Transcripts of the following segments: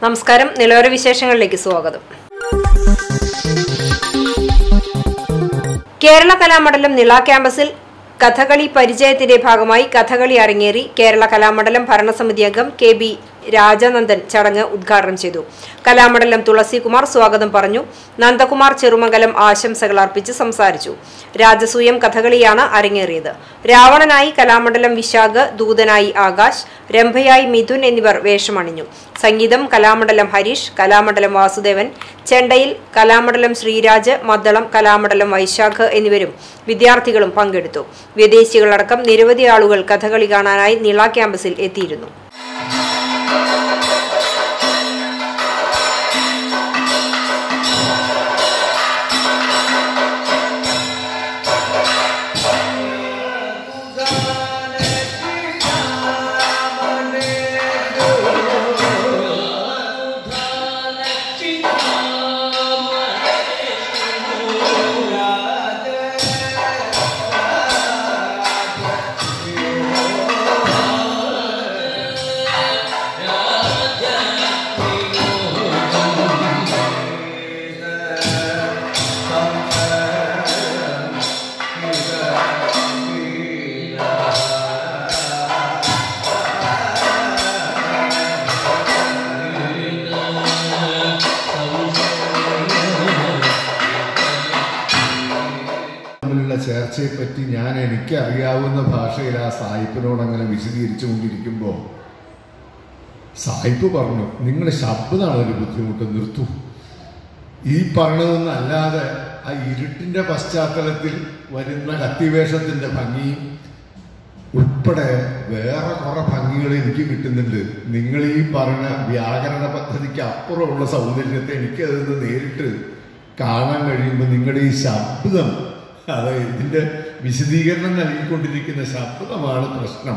നമസ്കാരം നിലവര വിശേഷങ്ങളിലേക്ക് സ്വാഗതം കേരള കലാമണ്ഡലം നിള ക്യാമ്പസിൽ കഥകളി പരിചയത്തിന്റെ ഭാഗമായി കഥകളി അരങ്ങേറി കേരള കലാമണ്ഡലം ഭരണസമിതി അംഗം കെ ബി രാജനന്ദൻ ചടങ്ങ് ഉദ്ഘാടനം ചെയ്തു കലാമണ്ഡലം തുളസികുമാർ സ്വാഗതം പറഞ്ഞു നന്ദകുമാർ ചെറുമംഗലം ആശംസകൾ അർപ്പിച്ച് സംസാരിച്ചു രാജസൂയം കഥകളിയാണ് അരങ്ങേറിയത് രാവണനായി കലാമണ്ഡലം വിശാഖ് ദൂതനായി ആകാശ് രംഭയായി മിഥുൻ എന്നിവർ വേഷമണിഞ്ഞു സംഗീതം കലാമണ്ഡലം ഹരീഷ് കലാമണ്ഡലം വാസുദേവൻ ചെണ്ടയിൽ കലാമണ്ഡലം ശ്രീരാജ് മദ്ദളം കലാമണ്ഡലം വൈശാഖ് എന്നിവരും വിദ്യാർത്ഥികളും പങ്കെടുത്തു വിദേശികളടക്കം നിരവധി ആളുകൾ കഥകളി കാണാനായി നിള ക്യാമ്പസിൽ എത്തിയിരുന്നു തമ്മിലുള്ള ചേർച്ചയെപ്പറ്റി ഞാൻ എനിക്ക് അറിയാവുന്ന ഭാഷയിൽ ആ സായിപ്പിനോട് അങ്ങനെ വിശദീകരിച്ചു കൊണ്ടിരിക്കുമ്പോൾ സായിപ്പ് പറഞ്ഞു നിങ്ങളുടെ ശബ്ദമാണ് ഒരു ബുദ്ധിമുട്ട് നിർത്തൂ ഈ പറഞ്ഞതൊന്നും അല്ലാതെ ആ ഇരുട്ടിന്റെ പശ്ചാത്തലത്തിൽ വരുന്ന കത്തിവേഷത്തിന്റെ ഭംഗിയും ഉൾപ്പെടെ വേറെ കുറെ ഭംഗികൾ എനിക്ക് കിട്ടുന്നുണ്ട് നിങ്ങൾ ഈ പറഞ്ഞ വ്യാകരണ പദ്ധതിക്ക് അപ്പുറമുള്ള സൗന്ദര്യത്തെ എനിക്ക് അതിൽ നിന്ന് നേരിട്ട് കാണാൻ കഴിയുമ്പോൾ നിങ്ങളുടെ ഈ ശബ്ദം അത് ഇതിന്റെ വിശദീകരണം നൽകിക്കൊണ്ടിരിക്കുന്ന ശബ്ദമാണ് പ്രശ്നം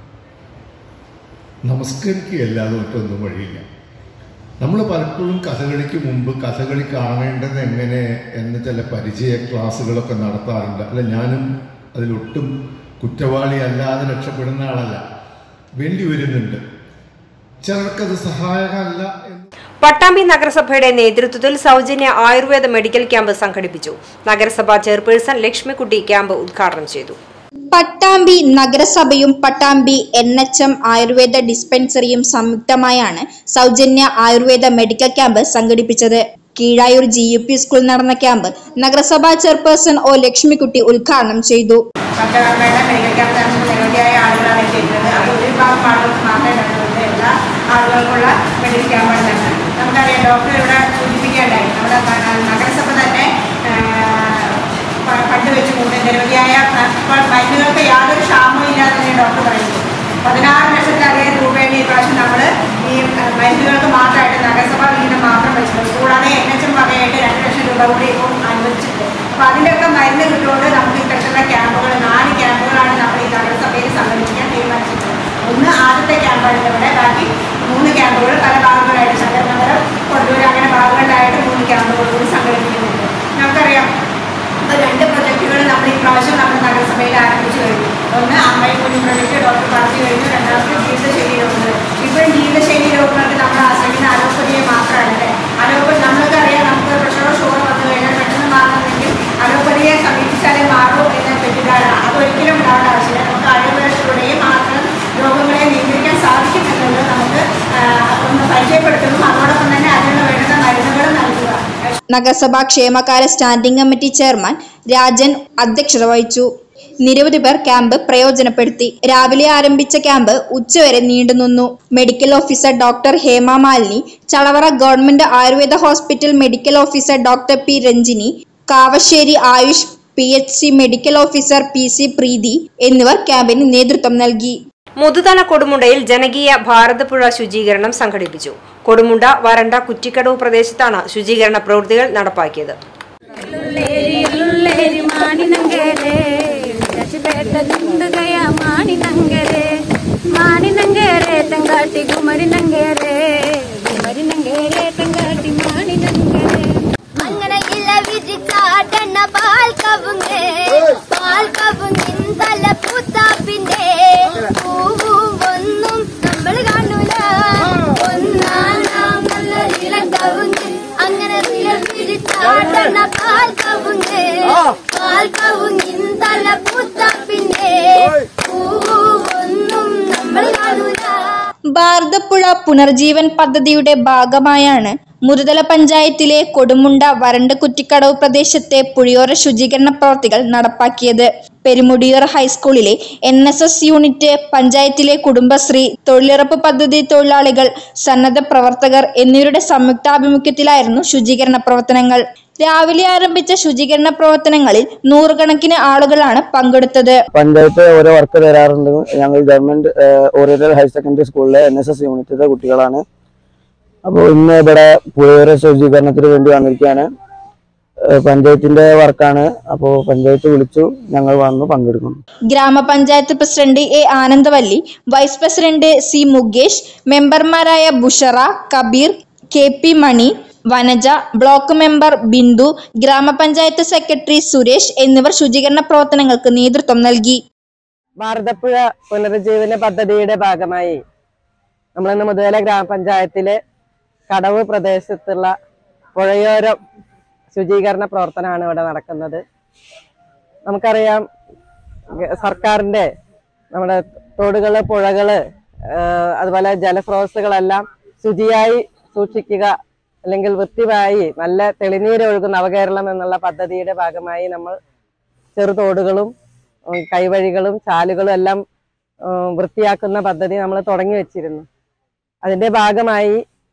നമസ്കരിക്കുകയല്ലാതെ മറ്റൊന്നും വഴിയില്ല നമ്മൾ പലപ്പോഴും കഥകളിക്ക് മുമ്പ് കഥകളി കാണേണ്ടത് എങ്ങനെ എന്ന ചില പരിചയ ക്ലാസ്സുകളൊക്കെ നടത്താറുണ്ട് അല്ല ഞാനും അതിലൊട്ടും കുറ്റവാളി അല്ലാതെ രക്ഷപ്പെടുന്ന ആളല്ല വേണ്ടി വരുന്നുണ്ട് ചിലർക്കത് സഹായകമല്ല എന്ന് പട്ടാമ്പി നഗരസഭയുടെ നേതൃത്വത്തിൽ സൗജന്യ ആയുർവേദ മെഡിക്കൽ ക്യാമ്പ് സംഘടിപ്പിച്ചു നഗരസഭാ ചെയർപേഴ്സൺ ലക്ഷ്മിക്കുട്ടി ക്യാമ്പ് ഉദ്ഘാടനം ചെയ്തു പട്ടാമ്പി നഗരസഭയും Pattambi N H M ayurveda ഡിസ്പെൻസറിയും സംയുക്തമായാണ് സൗജന്യ ആയുർവേദ മെഡിക്കൽ ക്യാമ്പ് സംഘടിപ്പിച്ചത് കീഴായൂർ ജി യു പി സ്കൂളിൽ നടന്ന ക്യാമ്പ് നഗരസഭാ ചെയർപേഴ്സൺ ഒ ലക്ഷ്മിക്കുട്ടി ഉദ്ഘാടനം ചെയ്തു പച്ചക്കറിയുടെ മെഡിക്കൽ ക്യാമ്പ് നമുക്ക് നിരവധിയായ ആളുകളാണ് എത്തിയിട്ടുള്ളത് അത് ഒരു വിഭാഗം ആളുകൾക്ക് മാത്രമേ നടത്തുന്നത് എല്ലാ ആളുകൾക്കുള്ള മെഡിക്കൽ ക്യാമ്പാണ് തന്നെ നമുക്കറിയാം ഡോക്ടർ ഇവിടെ സൂചിപ്പിക്കേണ്ടായി നമ്മുടെ ന- നഗരസഭ തന്നെ ഫണ്ട് വെച്ചുകൊണ്ട് നിരവധിയായ ഇപ്പോൾ മരുന്നുകൾക്ക് യാതൊരു ക്ഷാമവും ഇല്ലാതെ തന്നെ ഡോക്ടർ പറയുന്നു പതിനാറ് ലക്ഷത്തിലധികം രൂപയാണ് ഈ പ്രാവശ്യം നമ്മൾ ഈ അഹ്, മരുന്നുകൾക്ക് മാത്രമായിട്ട് നഗരസഭ വിഹിതം മാത്രം വെച്ചിട്ടുണ്ട് കൂടാതെ എൻ എച്ച് എം വകയായിട്ട് രണ്ട് ലക്ഷം രൂപ കൂടി ഇപ്പോൾ അനുവദിച്ചിട്ടുണ്ട് അപ്പോൾ അതിൻ്റെയൊക്കെ മരുന്ന് കിട്ടുകൊണ്ട് നമുക്ക് ഇത്തരത്തിലുള്ള ക്യാമ്പുകൾ നാല് ക്യാമ്പുകളാണ് നമ്മൾ ഈ നഗരസഭയിൽ സംഘടിപ്പിക്കാൻ തീരുമാനിച്ചിട്ടുള്ളത് ഒന്ന് ആദ്യത്തെ ക്യാമ്പാണ് ഇവിടെ ബാക്കി മൂന്ന് ക്യാമ്പുകൾ പല ഭാഗങ്ങളായിട്ട് ശങ്കരനഗരം കൊണ്ടൂർ അങ്ങനെ ഭാഗങ്ങളിലായിട്ട് മൂന്ന് ക്യാമ്പുകൾ കൂടി സംഘടിപ്പിക്കുന്നുണ്ട് നമുക്കറിയാം ഇപ്പോൾ രണ്ട് പ്രൊജക്റ്റുകൾ നമ്മൾ ഈ പ്രാവശ്യം നമ്മുടെ നഗരസഭയിൽ ആരംഭിച്ചു കഴിഞ്ഞു ഒന്ന് അമ്മയെ കുഞ്ഞു പ്രൊജക്റ്റ് ഡോക്ടർ പറഞ്ഞു കഴിഞ്ഞു രണ്ടാമത് ജീവിതശൈലി രോഗങ്ങൾ ഇപ്പോഴും ജീവിതശൈലി രോഗങ്ങൾക്ക് നമ്മൾ ആശ്രയിക്കുന്ന അലോപ്പതിയെ മാത്രമാണ് അല്ലേ അലോപ്പതി നമ്മൾക്ക് അറിയാം നമുക്ക് പ്രഷറോ ഷുഗറോ വന്നു കഴിഞ്ഞാൽ പെട്ടെന്ന് മാറണമെങ്കിൽ അലോപ്പതിയെ സമീപിച്ചാലേ മാറൂ എന്ന തെറ്റിദ്ധാരണ അതൊരിക്കലും ഉണ്ടാവേണ്ട ആവശ്യമില്ല നമുക്ക് ആയുർവേദത്തിലൂടെയും മാത്രം രോഗങ്ങളെ നിയന്ത്രിക്കാൻ സാധിക്കുമെന്നുള്ളത് നമുക്ക് ആ, ഒന്ന് പരിചയപ്പെടുത്തുന്നു അതോടൊപ്പം തന്നെ അതിനുള്ള വേണ്ടുന്ന മരുന്നുകളും നൽകുക നഗരസഭാ ക്ഷേമകാര്യ സ്റ്റാൻഡിംഗ് കമ്മിറ്റി ചെയർമാൻ രാജൻ അധ്യക്ഷത വഹിച്ചു നിരവധി പേർ ക്യാമ്പ് പ്രയോജനപ്പെടുത്തി രാവിലെ ആരംഭിച്ച ക്യാമ്പ് ഉച്ചവരെ നീണ്ടുനിന്നു medical officer doctor Hema Malini Chalavara government ayurveda hospital medical officer doctor P Ranjini Kavassery Ayush P H C medical officer P C Preethi എന്നിവർ ക്യാമ്പിന് നേതൃത്വം നൽകി മുതുതല കൊടുമുണ്ടയിൽ ജനകീയ ഭാരതപ്പുഴ ശുചീകരണം സംഘടിപ്പിച്ചു കൊടുമുണ്ട വരണ്ട കുറ്റിക്കടവ് പ്രദേശത്താണ് ശുചീകരണ പ്രവൃത്തികൾ നടപ്പാക്കിയത് ഉള്ളേരി മാണിനങ്കരെ രശിപേട്ട നുണ്ടുകയ മാണിനങ്കരെ മാണിനങ്കരെ തങ്കാട്ടി കുമരിനങ്കരെ കുമരിനങ്കരെ തങ്കാട്ടി മാണിനങ്കരെ അങ്ങനെ ഇല വിരിച്ചാട്ടണ പാൽ കവുങ്ങ് പാൽ കവുങ്ങിൻ തല പൂത്ത പിന്നെ പൂവും ഒന്നും നമ്മൾ കാണൂല ഒന്നാം നാം കവുങ്ങിൻ തല പൂത്ത പിന്നെ പൂവൊന്നും നമ്മൾ കാണൂല ഭാരതപ്പുഴ പുനർജീവൻ പദ്ധതിയുടെ ഭാഗമായാണ് മുരുതല പഞ്ചായത്തിലെ കൊടുമുണ്ട വരണ്ട കുറ്റിക്കടവ് പ്രദേശത്തെ പുഴയോര ശുചീകരണ പ്രവർത്തികൾ നടപ്പാക്കിയത് പെരുമുടിയൂർ ഹൈസ്കൂളിലെ എൻ എസ് എസ് യൂണിറ്റ് പഞ്ചായത്തിലെ കുടുംബശ്രീ തൊഴിലുറപ്പ് പദ്ധതി തൊഴിലാളികൾ സന്നദ്ധ പ്രവർത്തകർ എന്നിവരുടെ സംയുക്താഭിമുഖ്യത്തിലായിരുന്നു ശുചീകരണ പ്രവർത്തനങ്ങൾ രാവിലെ ആരംഭിച്ച ശുചീകരണ പ്രവർത്തനങ്ങളിൽ നൂറുകണക്കിന് ആളുകളാണ് പങ്കെടുത്തത് പഞ്ചായത്ത് ഓരോ വർക്ക് തരാറുണ്ട് ഞങ്ങൾ ഗവൺമെന്റ് ഓറിയന്റൽ ഹയർ സെക്കൻഡറി സ്കൂളിലെ എൻ എസ് എസ് യൂണിറ്റിലെ കുട്ടികളാണ് അപ്പോൾ ഇന്ന് ഇവിടെ പുഴയോര ശുചീകരണത്തിന് വേണ്ടി വന്നിരിക്കുകയാണ് ഏഹ് പഞ്ചായത്തിന്റെ വർക്കാണ് അപ്പോൾ പഞ്ചായത്ത് വിളിച്ചു ഞങ്ങൾ വന്നു പങ്കെടുക്കുന്നു ഗ്രാമപഞ്ചായത്ത് president A Anandavalli vice president C Mukesh മെമ്പർമാരായ Bushara Kabeer K P Mani Vanaja block member Bindu ഗ്രാമപഞ്ചായത്ത് സെക്രട്ടറി സുരേഷ് എന്നിവർ ശുചീകരണ പ്രവർത്തനങ്ങൾക്ക് നേതൃത്വം നൽകി ഭാരതപ്പുഴ പുനരുജ്ജീവന പദ്ധതിയുടെ ഭാഗമായി നമ്മളിന്ന് മുതല ഗ്രാമപഞ്ചായത്തിലെ കടവ് പ്രദേശത്തുള്ള പുഴയോരം ശുചീകരണ പ്രവർത്തനമാണ് ഇവിടെ നടക്കുന്നത് നമുക്കറിയാം ഗ- സർക്കാരിന്റെ നമ്മുടെ തോടുകള് പുഴകള് ആഹ് അതുപോലെ ജലസ്രോതസ്സുകളെല്ലാം ശുചിയായി സൂക്ഷിക്കുക അല്ലെങ്കിൽ വൃത്തിയായി നല്ല തെളിനീര് ഒഴുകുന്ന നവകേരളം എന്നുള്ള പദ്ധതിയുടെ ഭാഗമായി നമ്മൾ ചെറുതോടുകളും ഉം, കൈവഴികളും ചാലുകളും എല്ലാം ഉം, വൃത്തിയാക്കുന്ന പദ്ധതി നമ്മൾ തുടങ്ങി വെച്ചിരുന്നു അതിന്റെ ഭാഗമായി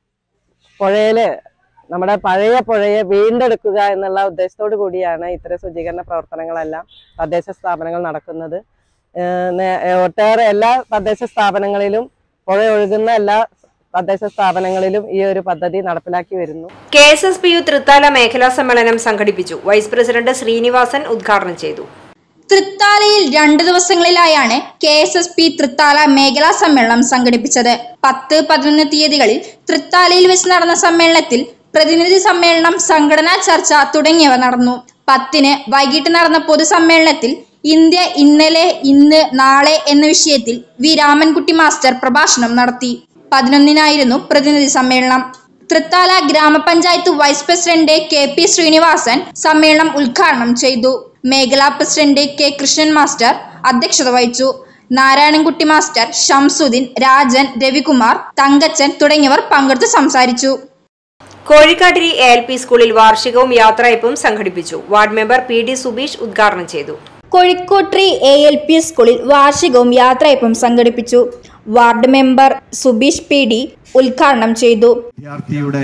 പുഴയില് നമ്മുടെ പഴയ പുഴയെ വീണ്ടെടുക്കുക എന്നുള്ള ഉദ്ദേശത്തോടു കൂടിയാണ് ഇത്തരം ശുചീകരണ പ്രവർത്തനങ്ങളെല്ലാം തദ്ദേശ സ്ഥാപനങ്ങൾ നടക്കുന്നത് ഏഹ് നേ- ഒട്ടേറെ എല്ലാ തദ്ദേശ സ്ഥാപനങ്ങളിലും പുഴ ഒഴുകുന്ന എല്ലാ തദ്ദേശ സ്ഥാപനങ്ങളിലും ഈ ഒരു പദ്ധതി നടപ്പിലാക്കി വരുന്നു K S S P U Thrithala മേഖലാ സമ്മേളനം സംഘടിപ്പിച്ചു വൈസ് പ്രസിഡന്റ് ശ്രീനിവാസൻ ഉദ്ഘാടനം ചെയ്തു തൃത്താലയിൽ രണ്ട് ദിവസങ്ങളിലായാണ് K S S P Thrithala മേഖലാ സമ്മേളനം സംഘടിപ്പിച്ചത് പത്ത് പതിനൊന്ന് തീയതികളിൽ തൃത്താലയിൽ വെച്ച് നടന്ന സമ്മേളനത്തിൽ പ്രതിനിധി സമ്മേളനം സംഘടനാ ചർച്ച തുടങ്ങിയവ നടന്നു പത്തിന് വൈകിട്ട് നടന്ന പൊതുസമ്മേളനത്തിൽ ഇന്ത്യ ഇന്നലെ ഇന്ന് നാളെ എന്ന വിഷയത്തിൽ വി രാമൻകുട്ടി മാസ്റ്റർ പ്രഭാഷണം നടത്തി പതിനൊന്നിനായിരുന്നു പ്രതിനിധി സമ്മേളനം തൃത്താല ഗ്രാമപഞ്ചായത്ത് vice president K P Sreenivasan സമ്മേളനം ഉദ്ഘാടനം ചെയ്തു മേഖലാ പ്രസിഡന്റ് കെ കൃഷ്ണൻ മാസ്റ്റർ അധ്യക്ഷത വഹിച്ചു നാരായണൻകുട്ടി മാസ്റ്റർ ഷംസുദ്ദീൻ രാജൻ രവികുമാർ തങ്കച്ചൻ തുടങ്ങിയവർ പങ്കെടുത്ത് സംസാരിച്ചു കോഴിക്കാട്ടിരി എ എൽ പി സ്കൂളിൽ വാർഷികവും യാത്രയപ്പും സംഘടിപ്പിച്ചു ward member P D Subeesh ഉദ്ഘാടനം ചെയ്തു കോഴിക്കോട്രി എ എൽ പി സ്കൂളിൽ വാർഷികവും യാത്രയപ്പും സംഘടിപ്പിച്ചു ward member Subeesh P D ഉദ്ഘാടനം ചെയ്തു വിദ്യാർത്ഥിയുടെ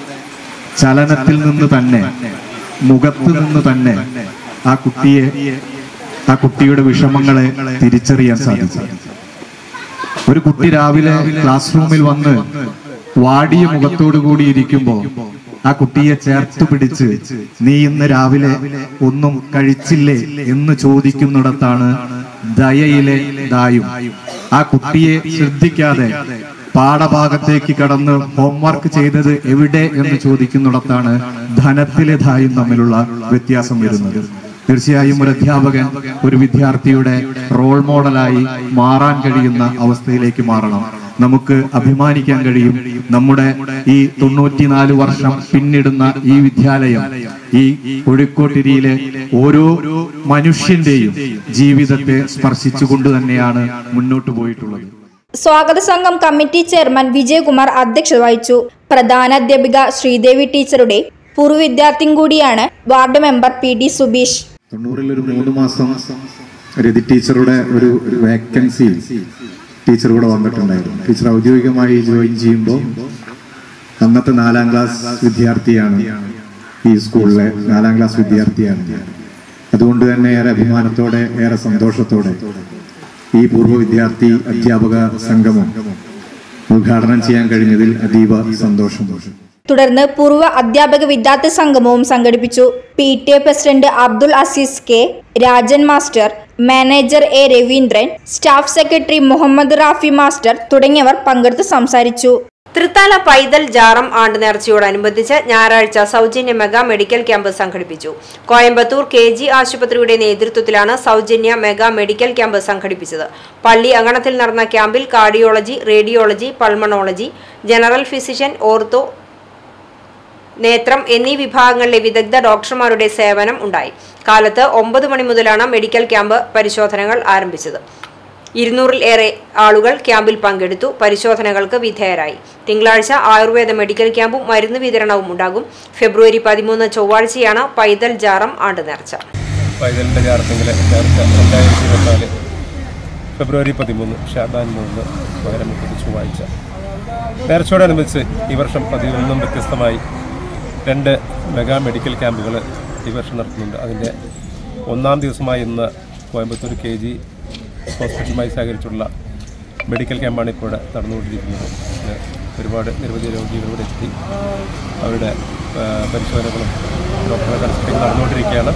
ചലനത്തിൽ നിന്ന് തന്നെ മുഖത്ത് നിന്ന് തന്നെ ആ കുട്ടിയെ ആ കുട്ടിയുടെ വിഷമങ്ങളെ തിരിച്ചറിയാൻ സാധിച്ചു ഒരു കുട്ടി രാവിലെ ക്ലാസ് റൂമിൽ വന്ന് വാടിയ മുഖത്തോടു കൂടി ഇരിക്കുമ്പോൾ ആ കുട്ടിയെ ചേർത്ത് പിടിച്ച് നീ ഇന്ന് രാവിലെ ഒന്നും കഴിച്ചില്ലേ എന്ന് ചോദിക്കുന്നിടത്താണ് ദയയിലെ ദായും ആ കുട്ടിയെ ശ്രദ്ധിക്കാതെ പാഠഭാഗത്തേക്ക് കടന്ന് ഹോംവർക്ക് ചെയ്തത് എവിടെ എന്ന് ചോദിക്കുന്നിടത്താണ് ധനത്തിലെ ധായും തമ്മിലുള്ള വ്യത്യാസം വരുന്നത് തീർച്ചയായും ഒരു അധ്യാപകൻ ഒരു വിദ്യാർത്ഥിയുടെ റോൾ മോഡലായി മാറാൻ കഴിയുന്ന അവസ്ഥയിലേക്ക് മാറണം നമുക്ക് അഭിമാനിക്കാൻ കഴിയും നമ്മുടെ ഈ തൊണ്ണൂറ്റിനാല് വർഷം പിന്നിടുന്ന ഈ വിദ്യാലയം ഈ കോഴിക്കോട്ടിരിയിലെ ഓരോ മനുഷ്യന്റെയും ജീവിതത്തെ സ്പർശിച്ചുകൊണ്ട് തന്നെയാണ് മുന്നോട്ട് പോയിട്ടുള്ളത് സ്വാഗത സംഘം കമ്മിറ്റി ചെയർമാൻ വിജയകുമാർ അധ്യക്ഷത വഹിച്ചു പ്രധാന അധ്യാപിക ശ്രീദേവി ടീച്ചറുടെ പൂർവ്വ വിദ്യാർത്ഥിയും കൂടിയാണ് ward member P D Subeesh തൊണ്ണൂറിൽ ഒരു മൂന്ന് മാസം രതി ടീച്ചറുടെ ഒരു വേക്കൻസി ടീച്ചർ ഇവിടെ വന്നിട്ടുണ്ടായിരുന്നു ടീച്ചർ ഔദ്യോഗികമായി ജോയിൻ ചെയ്യുമ്പോൾ അന്നത്തെ നാലാം ക്ലാസ് വിദ്യാർത്ഥിയാണ് ഈ സ്കൂളിലെ നാലാം ക്ലാസ് വിദ്യാർത്ഥിയാണ് ഞാൻ. അതുകൊണ്ട് തന്നെ ഏറെ അഭിമാനത്തോടെ ഏറെ സന്തോഷത്തോടെ ഈ പൂർവ്വ വിദ്യാർത്ഥി അധ്യാപക സംഗമം ഉദ്ഘാടനം ചെയ്യാൻ കഴിഞ്ഞതിൽ അതീവ സന്തോഷം തുടർന്ന് പൂർവ്വ അധ്യാപക വിദ്യാർത്ഥി സംഗമവും സംഘടിപ്പിച്ചു P T A president Abdul Azeez K Rajan master manager A Raveendran staff secretary Muhammad Rafi master തുടങ്ങിയവർ പങ്കെടുത്ത് സംസാരിച്ചു തൃത്താല പൈതൽ ജാറം ആണ്ട് നേർച്ചയോടനുബന്ധിച്ച് ഞായറാഴ്ച സൗജന്യ മെഗാ മെഡിക്കൽ ക്യാമ്പ് സംഘടിപ്പിച്ചു കോയമ്പത്തൂർ കെ ജി ആശുപത്രിയുടെ നേതൃത്വത്തിലാണ് സൗജന്യ മെഗാ മെഡിക്കൽ ക്യാമ്പ് സംഘടിപ്പിച്ചത് പള്ളി അങ്കണത്തിൽ നടന്ന ക്യാമ്പിൽ cardiology radiology pulmonology general physician ortho നേത്രം എന്നീ വിഭാഗങ്ങളിലെ വിദഗ്ധ ഡോക്ടർമാരുടെ സേവനം ഉണ്ടായി കാലത്ത് ഒമ്പത് മണി മുതലാണ് മെഡിക്കൽ ക്യാമ്പ് പരിശോധനകൾ ആരംഭിച്ചത് ഇരുന്നൂറിൽ ഏറെ ആളുകൾ ക്യാമ്പിൽ പങ്കെടുത്തു പരിശോധനകൾക്ക് വിധേയരായി തിങ്കളാഴ്ച ആയുർവേദ മെഡിക്കൽ ക്യാമ്പും മരുന്ന് വിതരണവും ഉണ്ടാകും ഫെബ്രുവരി പതിമൂന്ന് ചൊവ്വാഴ്ചയാണ് പൈതൽ ജാറം ആണ്ട് നേർച്ച പൈതലിൻ്റെ ജാറത്തെങ്കിൽ നേർച്ച രണ്ടായിരത്തി ഇരുപത്തിനാല് ഫെബ്രുവരി പതിമൂന്ന് ഷാബാൻ മൂന്ന് പകരം മുപ്പത് ചൊവ്വാഴ്ച നേർച്ചയോടനുബന്ധിച്ച് ഈ വർഷം പതിവൊന്നും വ്യത്യസ്തമായി രണ്ട് മെഗാ മെഡിക്കൽ ക്യാമ്പുകൾ ഈ വർഷം നടത്തുന്നുണ്ട് അതിൻ്റെ ഒന്നാം ദിവസമായി ഇന്ന് കോയമ്പത്തൂർ കെ ജി ഹോസ്പിറ്റലുമായി സഹകരിച്ചുള്ള മെഡിക്കൽ ക്യാമ്പാണ് ഇപ്പോൾ ഇവിടെ നടന്നുകൊണ്ടിരിക്കുന്നത് ഇത് ഒരുപാട് നിരവധി രോഗികൾ ഇവിടെ എത്തി അവരുടെ ആ, പരിശോധനകളും ഡോക്ടറെ കൺസൾട്ടിങ് നടന്നുകൊണ്ടിരിക്കുകയാണ്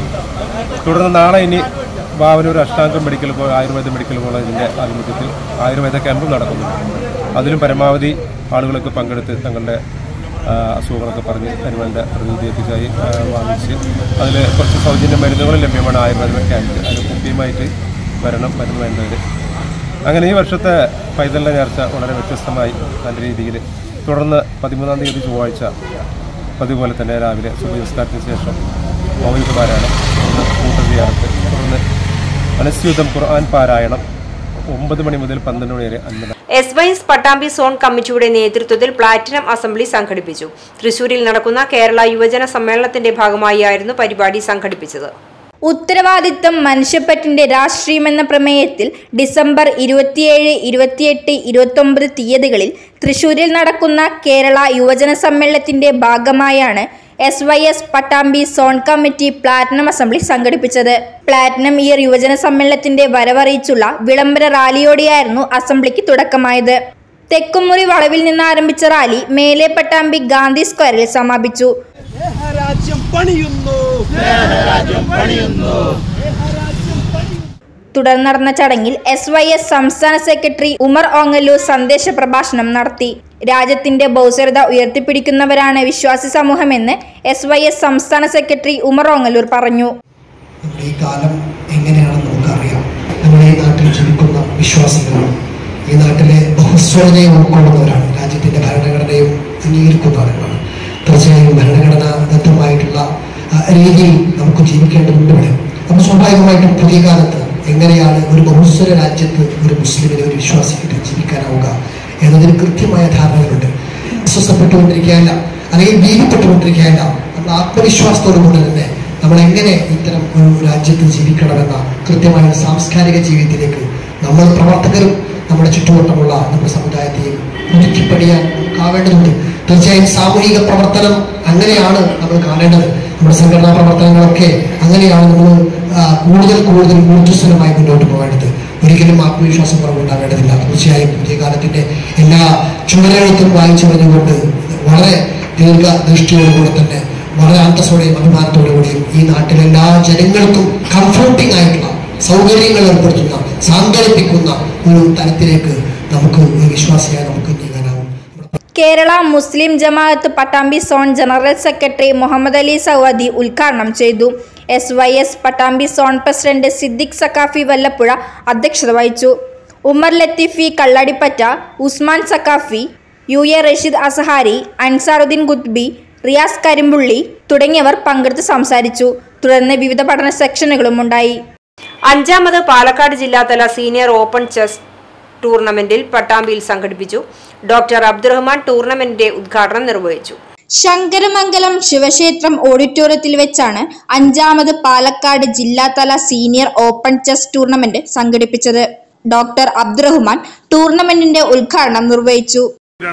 തുടർന്ന് നാളെ ഇനി വാവനൂർ അഷ്ടാംഗം മെഡിക്കൽ കോ- ആയുർവേദ മെഡിക്കൽ കോളേജിൻ്റെ ആഭിമുഖ്യത്തിൽ ആയുർവേദ ക്യാമ്പും നടക്കുന്നുണ്ട് അതിലും പരമാവധി ആളുകളൊക്കെ പങ്കെടുത്ത് തങ്ങളുടെ ആ, അസുഖങ്ങളൊക്കെ പറഞ്ഞ് പരിപാടിയുടെ പ്രതിനിധി എത്തിച്ചായി ആ, വാങ്ങിച്ച് അതിൽ കുറച്ച് സൗജന്യ മരുന്നുകളും ലഭ്യമാണ് ആയുർവേദ ക്യാമ്പിൽ അതിന് കുപ്പിയുമായിട്ട് വരണം മരുന്ന് വേണ്ടവർ അങ്ങനെ ഈ വർഷത്തെ പൈതലിൻ്റെ നേർച്ച വളരെ വ്യത്യസ്തമായി നല്ല രീതിയിൽ തുടർന്ന് പതിമൂന്നാം തീയതി ചൊവ്വാഴ്ച പതിപോലെ തന്നെ രാവിലെ സുബഹിസ്കാരത്തിന് ശേഷം മൗലിക പാരായണം തുടർന്ന് കൂട്ടതിയാറത്ത് തുടർന്ന് അനുസ്യൂതം ഖുർആൻ പാരായണം ഒമ്പത് മണി മുതൽ പന്ത്രണ്ട് മണി വരെ അന്നദാനം S Y S Pattambi zone കമ്മിറ്റിയുടെ നേതൃത്വത്തിൽ പ്ലാറ്റിനം അസംബ്ലി സംഘടിപ്പിച്ചു തൃശൂരിൽ നടക്കുന്ന കേരള യുവജന സമ്മേളനത്തിന്റെ ഭാഗമായായിരുന്നു പരിപാടി സംഘടിപ്പിച്ചത് ഉത്തരവാദിത്തം മനുഷ്യപ്പറ്റിന്റെ രാഷ്ട്രീയമെന്ന പ്രമേയത്തിൽ ഡിസംബർ ഇരുപത്തിയേഴ് ഇരുപത്തിയെട്ട് ഇരുപത്തൊമ്പത് തീയതികളിൽ തൃശൂരിൽ നടക്കുന്ന കേരള യുവജന സമ്മേളനത്തിന്റെ ഭാഗമായാണ് S Y S Pattambi zone committee platinum assembly സംഘടിപ്പിച്ചത് പ്ലാറ്റിനം ഇയർ യുവജന സമ്മേളനത്തിന്റെ വരവറിയിച്ചുള്ള വിളംബര റാലിയോടെയായിരുന്നു അസംബ്ലിക്ക് തുടക്കമായത് തെക്കുമുറി വളവിൽ നിന്ന് ആരംഭിച്ച റാലി മേലെ പട്ടാമ്പി ഗാന്ധി സ്ക്വയറിൽ സമാപിച്ചു രാജ്യം പണിയുന്നു രാജ്യം പണിയുന്നു തുടർന്ന് നടന്ന ചടങ്ങിൽ എസ് വൈ എസ് സംസ്ഥാന സെക്രട്ടറി ഉമർ ഓങ്ങല്ലൂർ സന്ദേശ പ്രഭാഷണം നടത്തി രാജ്യത്തിന്റെ ബൗസരത ഉയർത്തിപ്പിടിക്കുന്നവരാണ് വിശ്വാസി സമൂഹമെന്ന് എസ് വൈ എസ് സംസ്ഥാന സെക്രട്ടറി ഉമർ ഓങ്ങല്ലൂർ പറഞ്ഞു നമ്മുടെ ഈ കാലം എങ്ങനെയാണെന്ന് നമുക്കറിയാം നമ്മുടെ ഈ നാട്ടിൽ ജീവിക്കുന്ന വിശ്വാസികളാണ് ഈ നാട്ടിലെ ബഹുസ്വരതയെ ഉൾക്കൊള്ളുന്നവരാണ് രാജ്യത്തിന്റെ ഭരണഘടനയും അംഗീകരിക്കുന്ന ആളുകളാണ് തീർച്ചയായും ഭരണഘടനാദത്തമായിട്ടുള്ള ആ, രീതിയിൽ നമുക്ക് ജീവിക്കേണ്ടതുണ്ട് ഇവിടെ അപ്പോൾ സ്വാഭാവികമായിട്ടും പുതിയ കാലത്ത് എങ്ങനെയാണ് ഒരു ബഹുസ്വര രാജ്യത്ത് ഒരു മുസ്ലിമിന് ഒരു വിശ്വാസിക്ക് ജീവിക്കാനാവുക എന്നതിന് കൃത്യമായ ധാരണകളുണ്ട് വിശ്വസപ്പെട്ടുകൊണ്ടിരിക്കുകയല്ല അല്ലെങ്കിൽ ഭീതിപ്പെട്ടുകൊണ്ടിരിക്കുകയല്ല നമ്മൾ ആത്മവിശ്വാസത്തോടുകൂടി തന്നെ നമ്മൾ എങ്ങനെ ഇത്തരം ഒരു രാജ്യത്ത് ജീവിക്കണമെന്ന കൃത്യമായ ഒരു സാംസ്കാരിക ജീവിതത്തിലേക്ക് നമ്മൾ പ്രവർത്തകരും നമ്മുടെ ചുറ്റുവട്ടമുള്ള നമ്മുടെ സമുദായത്തെയും പുതുക്കിപ്പടിയാൻ നമുക്കാവേണ്ടതുണ്ട് തീർച്ചയായും സാമൂഹിക പ്രവർത്തനം അങ്ങനെയാണ് നമ്മൾ കാണേണ്ടത് നമ്മുടെ സംഘടനാ പ്രവർത്തനങ്ങളൊക്കെ അങ്ങനെയാണ് നമ്മൾ ആ, കൂടുതൽ കൂടുതൽ ഊർജ്ജസ്വലമായി മുന്നോട്ട് പോകേണ്ടത് ഒരിക്കലും ആത്മവിശ്വാസം കുറവുണ്ടാകേണ്ടതില്ല തീർച്ചയായും പുതിയ കാലത്തിന്റെ എല്ലാ ചുമരെഴുത്തും വായിച്ചു പറഞ്ഞുകൊണ്ട് വളരെ ദീർഘദൃഷ്ടിയോടുകൂടെ തന്നെ വളരെ അന്തസ്സോടെയും അഭിമാനത്തോടുകൂടിയും ഈ നാട്ടിലെ എല്ലാ ജനങ്ങൾക്കും കംഫർട്ടിംഗ് ആയിട്ടുള്ള സൗകര്യങ്ങൾ ഏർപ്പെടുത്തുന്ന സാന്ത്വനിപ്പിക്കുന്ന ഒരു തലത്തിലേക്ക് നമുക്ക് ഒരു വിശ്വാസിയായി നമുക്ക് നീങ്ങാനാവും Kerala Muslim Jamaat Pattambi zone general secretary Muhammad Ali Saudi ഉദ്ഘാടനം ചെയ്തു S Y S Pattambi zone president Siddique Saqafi Vallappuzha അധ്യക്ഷത വഹിച്ചു ഉമർ ലത്തീഫി കള്ളടിപ്പറ്റ ഉസ്മാൻ സക്കാഫി യു എ റഷീദ് അസഹാരി അൻസാറുദ്ദീൻ ഖുത്ബി റിയാസ് കരിമ്പുള്ളി തുടങ്ങിയവർ പങ്കെടുത്ത് സംസാരിച്ചു തുടർന്ന് വിവിധ പഠന സെക്ഷനുകളും ഉണ്ടായി അഞ്ചാമത് പാലക്കാട് ജില്ലാതല സീനിയർ ഓപ്പൺ ചെസ് ടൂർണമെന്റിൽ പട്ടാമ്പിയിൽ സംഘടിപ്പിച്ചു ഡോക്ടർ അബ്ദുറഹ്മാൻ ടൂർണമെന്റിന്റെ ഉദ്ഘാടനം നിർവഹിച്ചു ശങ്കരമംഗലം ശിവക്ഷേത്രം ഓഡിറ്റോറിയത്തിൽ വെച്ചാണ് അഞ്ചാമത് പാലക്കാട് ജില്ലാതല സീനിയർ ഓപ്പൺ ചെസ് ടൂർണമെന്റ് സംഘടിപ്പിച്ചത് ഡോക്ടർ അബ്ദുറഹ്മാൻ ടൂർണമെന്റിന്റെ ഉദ്ഘാടനം നിർവഹിച്ചു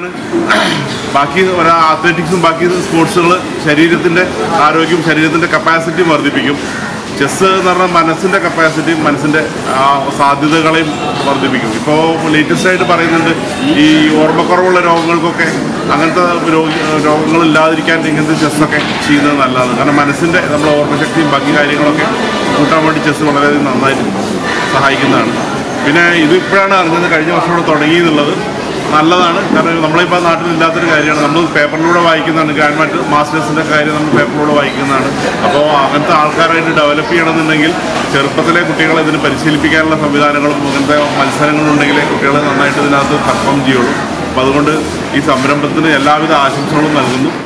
ബാക്കി ഒരു അത്ലറ്റിക്സും ബാക്കി സ്പോർട്സുകൾ ശരീരത്തിൻ്റെ ആരോഗ്യം ശരീരത്തിൻ്റെ കപ്പാസിറ്റി വർദ്ധിപ്പിക്കും ചെസ്സ് എന്ന് പറഞ്ഞാൽ മനസ്സിൻ്റെ കപ്പാസിറ്റിയും മനസ്സിൻ്റെ ആ, സാധ്യതകളെയും വർദ്ധിപ്പിക്കും ഇപ്പോൾ ലേറ്റസ്റ്റ് ആയിട്ട് പറയുന്നുണ്ട് ഈ ഓർമ്മക്കുറവുള്ള രോഗങ്ങൾക്കൊക്കെ അങ്ങനത്തെ രോഗി രോഗങ്ങളില്ലാതിരിക്കാൻ ഇങ്ങനത്തെ ചെസ്സൊക്കെ ചെയ്യുന്നത് നല്ലതാണ് കാരണം മനസ്സിൻ്റെ നമ്മുടെ ഓർമ്മശക്തിയും ബാക്കി കാര്യങ്ങളൊക്കെ കൂട്ടാൻ വേണ്ടി ചെസ്സ് വളരെയധികം നന്നായിട്ട് സഹായിക്കുന്നതാണ് പിന്നെ ഇത് ഇപ്പോഴാണ് അറിഞ്ഞത് കഴിഞ്ഞ വർഷം ഇവിടെ തുടങ്ങി എന്നുള്ളത് നല്ലതാണ് കാരണം നമ്മളിപ്പോൾ നാട്ടിലില്ലാത്തൊരു കാര്യമാണ് നമ്മൾ പേപ്പറിലൂടെ വായിക്കുന്നതാണ് ഗ്രാൻഡ് മാറ്റ് മാസ്റ്റേഴ്സിൻ്റെ കാര്യം നമ്മൾ പേപ്പറിലൂടെ വായിക്കുന്നതാണ് അപ്പോൾ അങ്ങനത്തെ ആൾക്കാരായിട്ട് ഡെവലപ്പ് ചെയ്യണമെന്നുണ്ടെങ്കിൽ ചെറുപ്പത്തിലെ കുട്ടികളെ ഇതിന് പരിശീലിപ്പിക്കാനുള്ള സംവിധാനങ്ങളും അങ്ങനത്തെ മത്സരങ്ങളും ഉണ്ടെങ്കിലേ കുട്ടികൾ നന്നായിട്ട് ഇതിനകത്ത് പെർഫോം ചെയ്യുള്ളൂ അപ്പോൾ അതുകൊണ്ട് ഈ സംരംഭത്തിന് എല്ലാവിധ ആശംസകളും നൽകുന്നു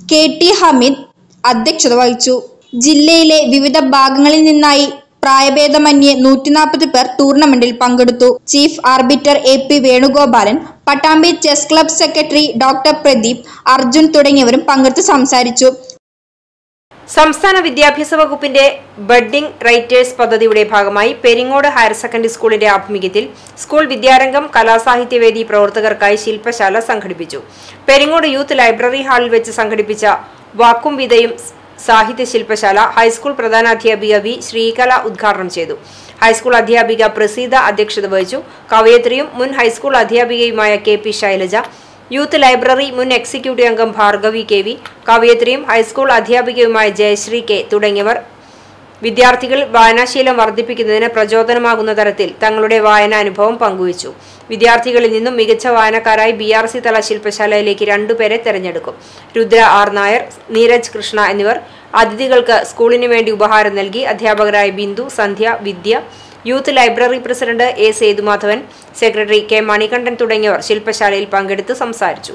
കെ ടി ഹമീദ് അധ്യക്ഷത വഹിച്ചു ജില്ലയിലെ വിവിധ ഭാഗങ്ങളിൽ നിന്നായി പ്രായഭേദമന്യേ നൂറ്റി നാൽപ്പത് പേർ ടൂർണമെന്റിൽ പങ്കെടുത്തു chief arbiter A P Venugopalan Pattambi chess club secretary doctor Pradeep Arjun തുടങ്ങിയവരും പങ്കെടുത്ത് സംസാരിച്ചു സംസ്ഥാന വിദ്യാഭ്യാസ വകുപ്പിന്റെ ബഡ്ഡിംഗ് റൈറ്റേഴ്സ് പദ്ധതിയുടെ ഭാഗമായി പെരിങ്ങോട് ഹയർ സെക്കൻഡറി സ്കൂളിന്റെ ആഭിമുഖ്യത്തിൽ സ്കൂൾ വിദ്യാരംഗം കലാസാഹിത്യവേദി പ്രവർത്തകർക്കായി ശില്പശാല സംഘടിപ്പിച്ചു പെരിങ്ങോട് യൂത്ത് ലൈബ്രറി ഹാളിൽ വെച്ച് സംഘടിപ്പിച്ച വാക്കും വിതയും സാഹിത്യ ശില്പശാല ഹൈസ്കൂൾ പ്രധാനാധ്യാപിക വി ശ്രീകല ഉദ്ഘാടനം ചെയ്തു ഹൈസ്കൂൾ അധ്യാപിക പ്രസീത അധ്യക്ഷത വഹിച്ചു കവയത്രിയും മുൻ ഹൈസ്കൂൾ അധ്യാപികയുമായ K P Shailaja youth library മുൻ എക്സിക്യൂട്ടീവ് അംഗം ഭാർഗവി കെ വി കവയത്രിയും ഹൈസ്കൂൾ അധ്യാപികയുമായ ജയശ്രീ കെ തുടങ്ങിയവർ വിദ്യാർത്ഥികൾ വായനാശീലം വർദ്ധിപ്പിക്കുന്നതിന് പ്രചോദനമാകുന്ന തരത്തിൽ തങ്ങളുടെ വായനാനുഭവം പങ്കുവച്ചു വിദ്യാർത്ഥികളിൽ നിന്നും മികച്ച വായനക്കാരായി ബി ആർ സി തല ശില്പശാലയിലേക്ക് രണ്ടുപേരെ തെരഞ്ഞെടുക്കും രുദ്ര ആർ നായർ നീരജ് കൃഷ്ണ എന്നിവർ അതിഥികൾക്ക് സ്കൂളിന് വേണ്ടി ഉപഹാരം നൽകി അധ്യാപകരായ Bindu Sandhya Vidya youth library president A Sethumadhavan secretary K Manikandan തുടങ്ങിയവർ ശില്പശാലയിൽ പങ്കെടുത്ത് സംസാരിച്ചു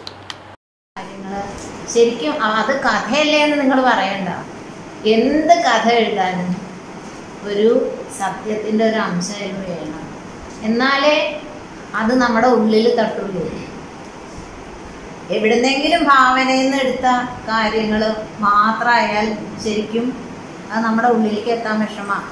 ശരിക്കും ആ- അത് കഥയല്ലേ എന്ന് നിങ്ങൾ പറയണ്ട എന്ത് കഥ എഴുതാനും ഒരു സത്യത്തിൻ്റെ ഒരു അംശം അതിൽ വേണം എന്നാലേ അത് നമ്മുടെ ഉള്ളിൽ തട്ടുള്ളൂ എവിടുന്നെങ്കിലും ഭാവനയിൽ നിന്ന് എടുത്ത കാര്യങ്ങൾ മാത്രമായാൽ ശരിക്കും അത് നമ്മുടെ ഉള്ളിലേക്ക് എത്താൻ വിഷമമാണ്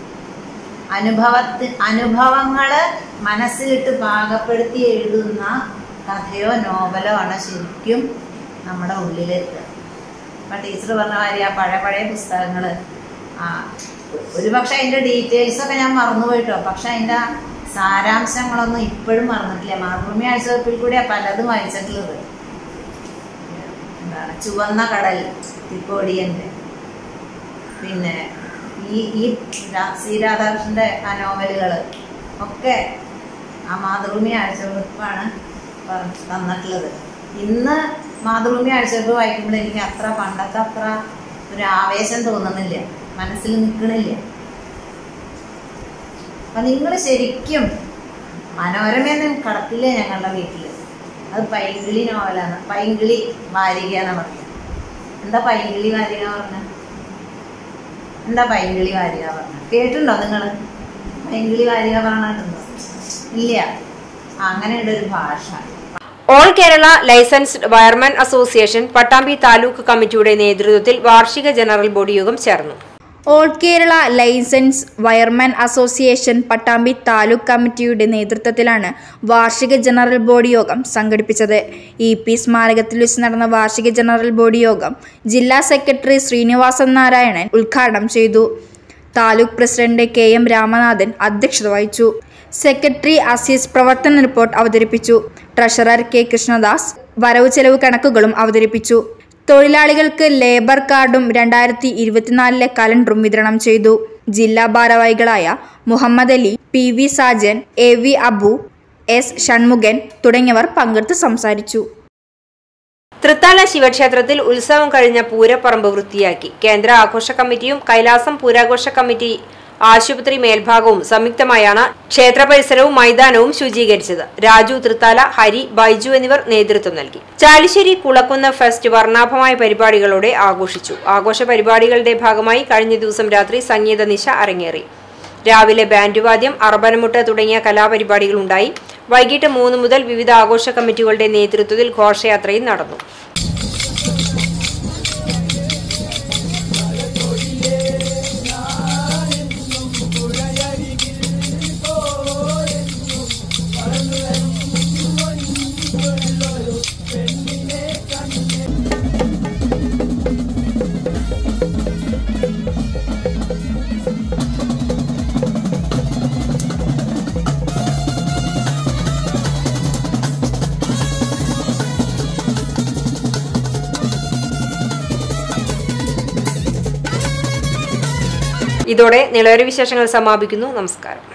അനുഭവത്തി അനുഭവങ്ങൾ മനസ്സിലിട്ട് പാകപ്പെടുത്തി എഴുതുന്ന കഥയോ നോവലോ ആണ് ശരിക്കും നമ്മുടെ ഉള്ളിലെത്തുക അപ്പം ടീച്ചർ പറഞ്ഞ മാതിരി ആ പഴയ പഴയ പുസ്തകങ്ങൾ ആ ഒരു പക്ഷേ അതിൻ്റെ ഡീറ്റെയിൽസൊക്കെ ഞാൻ മറന്നുപോയിട്ടോ പക്ഷെ അതിൻ്റെ സാരാംശങ്ങളൊന്നും ഇപ്പോഴും മറന്നിട്ടില്ല മാതൃഭൂമി ആഴ്ചവെപ്പിൽ കൂടിയാണ് പലതും വായിച്ചിട്ടുള്ളത് എന്താണ് ചുവന്ന കടൽ തിക്കോടിയൻ്റെ പിന്നെ ഈ ഈ രാ- സി രാധാകൃഷ്ണൻ്റെ ആ നോവലുകൾ ഒക്കെ ആ മാതൃഭൂമി ആഴ്ചവെപ്പാണ് പ- തന്നിട്ടുള്ളത് ഇന്ന് മാതൃഭൂമി ആഴ്ചവെപ്പ് വായിക്കുമ്പോൾ എനിക്ക് അത്ര പണ്ടത്തെ അത്ര ഒരു ആവേശം തോന്നുന്നില്ല മനസ്സിൽ നിൽക്കണില്ല അപ്പൊ നിങ്ങൾ ശരിക്കും മനോരമയൊന്നും കടത്തില്ല ഞങ്ങളുടെ വീട്ടിൽ അത് പൈങ്കിളി നോവലാണ് പൈങ്കിളി വാരിക എന്ന് പറയുന്നത് എന്താ പൈങ്കിളി വാരിക പറഞ്ഞ എന്താ പൈങ്കിളി വാരിക പറഞ്ഞ കേട്ടിട്ടുണ്ടോ നിങ്ങൾ പൈങ്കിളി വാരിക പറഞ്ഞിട്ടുണ്ടോ ഇല്ല അങ്ങനെയുള്ള ഒരു ഭാഷ all Kerala licensed wireman association Pattambi taluk കമ്മിറ്റിയുടെ നേതൃത്വത്തിൽ വാർഷിക ജനറൽ ബോഡി യോഗം ചേർന്നു all Kerala license wireman association Pattambi taluk കമ്മിറ്റിയുടെ നേതൃത്വത്തിലാണ് വാർഷിക ജനറൽ ബോഡി യോഗം സംഘടിപ്പിച്ചത് ഇ പി സ്മാരകത്തിൽ വെച്ച് നടന്ന വാർഷിക ജനറൽ ബോഡി യോഗം ജില്ലാ സെക്രട്ടറി ശ്രീനിവാസൻ നാരായണൻ ഉദ്ഘാടനം ചെയ്തു taluk president K M Ramanathan അധ്യക്ഷത വഹിച്ചു സെക്രട്ടറി അസീസ് പ്രവർത്തന റിപ്പോർട്ട് അവതരിപ്പിച്ചു ട്രഷറർ കെ കൃഷ്ണദാസ് വരവ് ചെലവ് കണക്കുകളും അവതരിപ്പിച്ചു തൊഴിലാളികൾക്ക് ലേബർ കാർഡും രണ്ടായിരത്തി ഇരുപത്തിനാലിലെ കലണ്ടറും വിതരണം ചെയ്തു ജില്ലാ ഭാരവാഹികളായ Muhammad Ali P V Sajan A V Abu S Shanmukhan തുടങ്ങിയവർ പങ്കെടുത്ത് സംസാരിച്ചു തൃത്താല ശിവക്ഷേത്രത്തിൽ ഉത്സവം കഴിഞ്ഞ പൂരപ്പറമ്പ് വൃത്തിയാക്കി കേന്ദ്ര ആഘോഷ കമ്മിറ്റിയും കൈലാസം പൂരാഘോഷ കമ്മിറ്റി ആശുപത്രി മേൽഭാഗവും സംയുക്തമായാണ് ക്ഷേത്ര പരിസരവും മൈതാനവും ശുചീകരിച്ചത് രാജു തൃത്താല ഹരി ബൈജു എന്നിവർ നേതൃത്വം നൽകി ചാലിശ്ശേരി കുളക്കുന്ന ഫെസ്റ്റ് വർണ്ണാഭമായ പരിപാടികളോടെ ആഘോഷിച്ചു ആഘോഷ പരിപാടികളുടെ ഭാഗമായി കഴിഞ്ഞ ദിവസം രാത്രി സംഗീത നിശ അരങ്ങേറി രാവിലെ ബാൻഡുവാദ്യം അറബനമുട്ട് തുടങ്ങിയ കലാപരിപാടികളുണ്ടായി വൈകിട്ട് മൂന്ന് മുതൽ വിവിധ ആഘോഷ കമ്മിറ്റികളുടെ നേതൃത്വത്തിൽ ഘോഷയാത്രയും നടന്നു ഇതോടെ നിളവര വിശേഷങ്ങൾ സമാപിക്കുന്നു നമസ്കാരം